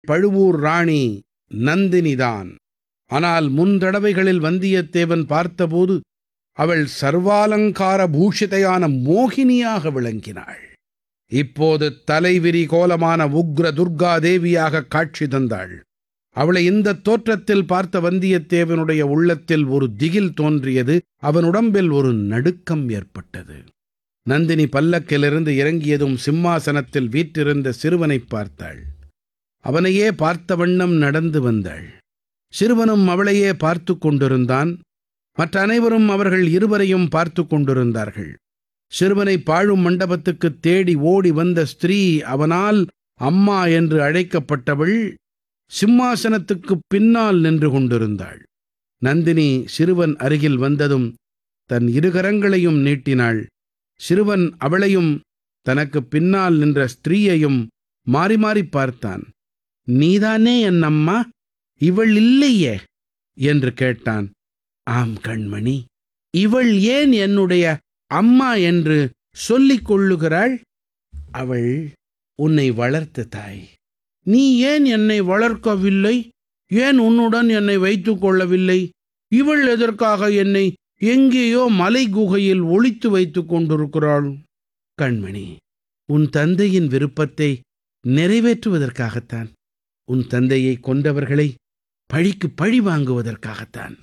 பழுவூர் ராணி நந்தினிதான் ஆனால் முந்தடவைகளில் வந்தியத்தேவன் பார்த்தபோது அவள் சர்வாலங்கார பூஷிதையான மோகினியாக விளங்கினாள் இப்போது தலைவிரி கோலமான உக்ர துர்கா தேவியாக காட்சி தந்தாள் அவளை இந்த தோற்றத்தில் பார்த்த வந்தியத்தேவனுடைய உள்ளத்தில் ஒரு திகில் தோன்றியது அவன் உடம்பில் ஒரு நடுக்கம் ஏற்பட்டது நந்தினி பல்லக்கிலிருந்து இறங்கியதும் சிம்மாசனத்தில் வீற்றிருந்த சிறுவனைப் பார்த்தாள் அவனையே பார்த்த வண்ணம் நடந்து வந்தாள் சிறுவனும் அவளையே பார்த்து கொண்டிருந்தான் மற்ற அனைவரும் அவர்கள் இருவரையும் பார்த்து கொண்டிருந்தார்கள் சிறுவனை பாழும் மண்டபத்துக்கு தேடி ஓடி வந்த ஸ்திரீ அவனால் அம்மா என்று அழைக்கப்பட்டவள் சிம்மாசனத்துக்கு பின்னால் நின்று கொண்டிருந்தாள் நந்தினி சிறுவன் அருகில் வந்ததும் தன் இருகரங்களையும் நீட்டினாள் சிறுவன் அவளையும் தனக்கு பின்னால் நின்ற ஸ்திரீயையும் மாறி மாறி பார்த்தான் நீதானே என் அம்மா இவள் இல்லையே என்று கேட்டான் ஆம் கண்மணி இவள் ஏன் என்னுடைய அம்மா என்று சொல்லிக் கொள்ளுகிறாள் அவள் உன்னை வளர்த்த தாய் நீ ஏன் என்னை வளர்க்கவில்லை ஏன் உன்னுடன் என்னை வைத்துக் கொள்ளவில்லை இவள் எதற்காக என்னை எங்கேயோ மலை குகையில் ஒளித்து வைத்துக் கொண்டிருக்கிறாள் கண்மணி உன் தந்தையின் விருப்பத்தை நிறைவேற்றுவதற்காகத்தான் உன் தந்தையை கொண்டவர்களை பழிக்கு பழி வாங்குவதற்காகத்தான்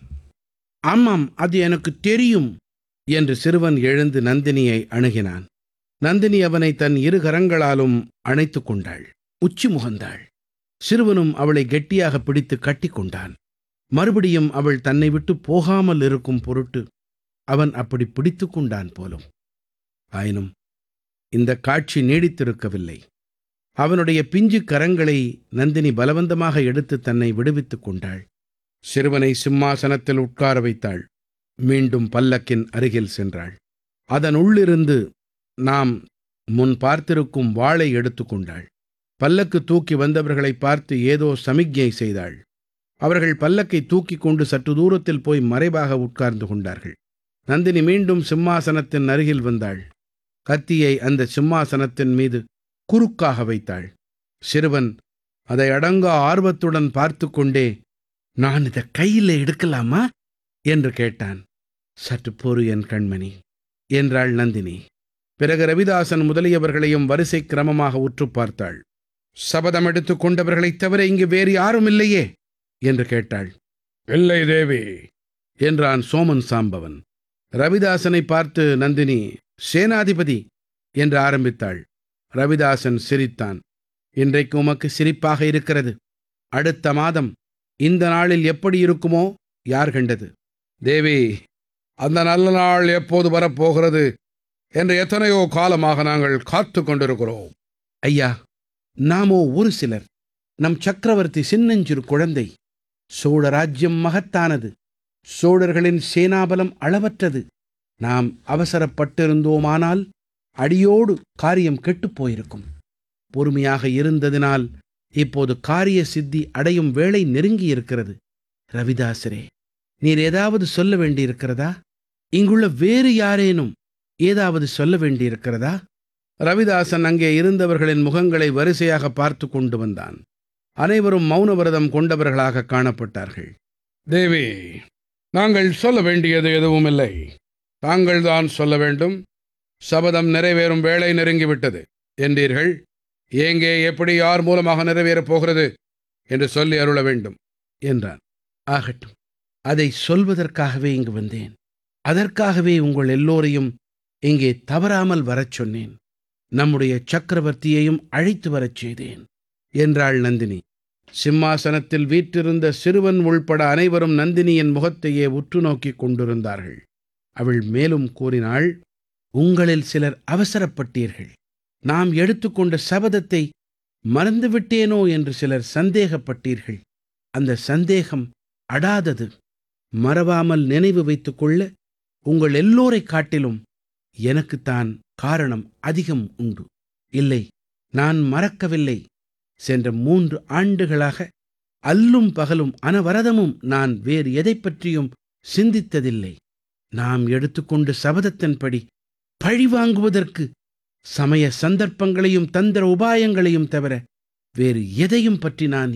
ஆமாம் அது எனக்கு தெரியும் என்று சிறுவன் எழுந்து நந்தினியை அணுகினான் நந்தினி அவனை தன் இரு கரங்களாலும் அணைத்துக் கொண்டாள் உச்சி முகந்தாள் சிறுவனும் அவளை கெட்டியாக பிடித்து கட்டிக்கொண்டான் மறுபடியும் அவள் தன்னை விட்டு போகாமல் இருக்கும் பொருட்டு அவன் அப்படி பிடித்து கொண்டான் போலும் ஆயினும் இந்த காட்சி நீடித்திருக்கவில்லை அவனுடைய பிஞ்சு கரங்களை நந்தினி பலவந்தமாக எடுத்து தன்னை விடுவித்துக் கொண்டாள் சிறுவனை சிம்மாசனத்தில் உட்கார வைத்தாள் மீண்டும் பல்லக்கின் அருகில் சென்றாள் அதன் உள்ளிருந்து நாம் முன் பார்த்திருக்கும் வாளை எடுத்துக்கொண்டாள் பல்லக்கு தூக்கி வந்தவர்களை பார்த்து ஏதோ சமிக்ஞை செய்தாள் அவர்கள் பல்லக்கை தூக்கிக் கொண்டு சற்று தூரத்தில் போய் மறைவாக உட்கார்ந்து கொண்டார்கள் நந்தினி மீண்டும் சிம்மாசனத்தின் அருகில் வந்தாள் கத்தியை அந்த சிம்மாசனத்தின் மீது குறுக்காக வைத்தாள் சிறுவன் அதை அடங்கா ஆர்வத்துடன் பார்த்து கொண்டே நான் இதை கையில் எடுக்கலாமா என்று கேட்டான் சற்று பொறு என் கண்மணி என்றாள் நந்தினி பிறகு ரவிதாசன் முதலியவர்களையும் வரிசை கிரமமாக உற்று பார்த்தாள் சபதம் எடுத்துக் கொண்டவர்களைத் தவிர இங்கு வேறு யாரும் இல்லையே என்று கேட்டாள் இல்லை தேவி என்றான் சோமன் சாம்பவன் ரவிதாசனை பார்த்து நந்தினி சேனாதிபதி என்று ஆரம்பித்தாள் ரவிதாசன் சிரித்தான் இன்றைக்கு உமக்கு சிரிப்பாக இருக்கிறது அடுத்த மாதம் இந்த நாளில் எப்படி இருக்குமோ யார் கண்டது தேவி அந்த நல்ல நாள் எப்போது வரப்போகிறது என்று எத்தனையோ காலமாக நாங்கள் காத்து கொண்டிருக்கிறோம் ஐயா நாமோ ஒரு சிலர் நம் சக்கரவர்த்தி சின்னஞ்சிறு குழந்தை சோழ ராஜ்யம் மகத்தானது சோழர்களின் சேனாபலம் அளவற்றது நாம் அவசரப்பட்டிருந்தோமானால் அடியோடு காரியம் கெட்டுப் போயிருக்கும் பொறுமையாக இருந்ததினால் இப்போது காரிய சித்தி அடையும் வேளை நெருங்கியிருக்கிறது ரவிதாசரே நீர் ஏதாவது சொல்ல வேண்டியிருக்கிறதா இங்குள்ள வேறு யாரேனும் ஏதாவது சொல்ல வேண்டியிருக்கிறதா ரவிதாசன் அங்கே இருந்தவர்களின் முகங்களை வரிசையாக பார்த்து கொண்டு வந்தான் அனைவரும் மௌன விரதம் கொண்டவர்களாக காணப்பட்டார்கள் தேவி நாங்கள் சொல்ல வேண்டியது எதுவும் இல்லை தாங்கள் தான் சொல்ல வேண்டும் சபதம் நிறைவேறும் வேளை நெருங்கிவிட்டது என்றீர்கள் ஏங்கே எப்படி யார் மூலமாக நிறைவேறப் போகிறது என்று சொல்லி அருள வேண்டும் என்றான் ஆகட்டும் அதை சொல்வதற்காகவே இங்கு வந்தேன் அதற்காகவே உங்கள் எல்லோரையும் இங்கே தவறாமல் வரச் சொன்னேன் நம்முடைய சக்கரவர்த்தியையும் அழைத்து வரச் செய்தேன் என்றாள் நந்தினி சிம்மாசனத்தில் வீற்றிருந்த சிறுவன் உள்பட அனைவரும் நந்தினியின் முகத்தையே உற்று நோக்கிக் கொண்டிருந்தார்கள் அவள் மேலும் கூறினாள் உங்களில் சிலர் அவசரப்பட்டீர்கள் நாம் எடுத்துக்கொண்ட சபதத்தை மறந்துவிட்டேனோ என்று சிலர் சந்தேகப்பட்டீர்கள் அந்த சந்தேகம் அடாதது மறவாமல் நினைவு வைத்துக் கொள்ள உங்கள் எல்லோரைக் காட்டிலும் எனக்குத்தான் காரணம் அதிகம் உண்டு இல்லை நான் மறக்கவில்லை சென்ற மூன்று ஆண்டுகளாக அல்லும் பகலும் அனவரதமும் நான் வேறு எதைப் பற்றியும் சிந்தித்ததில்லை நாம் எடுத்துக்கொண்ட சபதத்தின்படி பழி வாங்குவதற்கு சமய சந்தர்ப்பங்களையும் தந்திர உபாயங்களையும் தவிர வேறு எதையும் பற்றி நான்